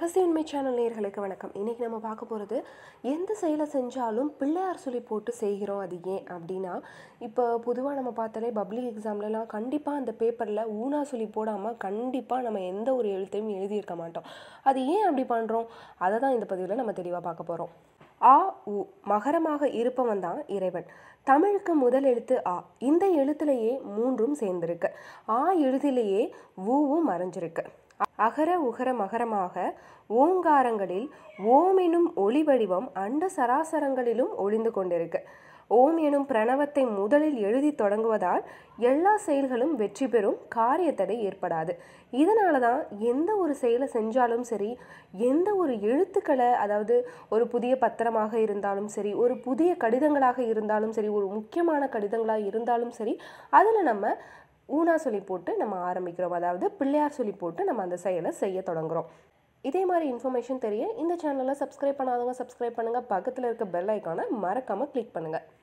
ரகசிய உண்மை சேனல் நேயர்களுக்கு வணக்கம் இன்றைக்கி நம்ம பார்க்க போகிறது எந்த செயலை செஞ்சாலும் பிள்ளையார் சொல்லி போட்டு செய்கிறோம் அது ஏன் அப்படின்னா இப்போ பொதுவாக நம்ம பார்த்தாலே பப்ளிக் எக்ஸாம்லலாம் கண்டிப்பாக அந்த பேப்பரில் ஊனா சொல்லி போடாமல் கண்டிப்பாக நம்ம எந்த ஒரு எழுத்தையும் எழுதியிருக்க மாட்டோம் அது ஏன் அப்படி பண்ணுறோம் அதை தான் இந்த பதிவில் நம்ம தெளிவாக பார்க்க போகிறோம் ஆ உ மகரமாக இருப்பவன் தான் இறைவன் தமிழுக்கு முதல் எழுத்து ஆ இந்த எழுத்துலேயே மூன்றும் சேர்ந்திருக்கு ஆ எழுதிலேயே ஊவும் மறைஞ்சிருக்கு அகர உகர மகரமாக ஓங்காரங்களில் ஓம் எனும் ஒளி வடிவம் அண்ட சராசரங்களிலும் ஒளிந்து கொண்டிருக்கு ஓம் எனும் பிரணவத்தை முதலில் எழுதி தொடங்குவதால் எல்லா செயல்களும் வெற்றி பெறும் காரியத்தடை ஏற்படாது இதனால தான் எந்த ஒரு செயலை செஞ்சாலும் சரி எந்த ஒரு எழுத்துக்களை அதாவது ஒரு புதிய பத்திரமாக இருந்தாலும் சரி ஒரு புதிய கடிதங்களாக இருந்தாலும் சரி ஒரு முக்கியமான கடிதங்களாக இருந்தாலும் சரி அதில் நம்ம ஊனா சொல்லி போட்டு நம்ம ஆரம்பிக்கிறோம் அதாவது பிள்ளையார் சொல்லி போட்டு நம்ம அந்த செயலை செய்ய தொடங்குறோம் இதே மாதிரி இன்ஃபர்மேஷன் தெரிய இந்த சேனலை சப்ஸ்கிரைப் பண்ணாதவங்க சப்ஸ்கிரைப் பண்ணுங்கள் பக்கத்தில் இருக்க பெல் ஐக்கானை மறக்காமல் கிளிக் பண்ணுங்கள்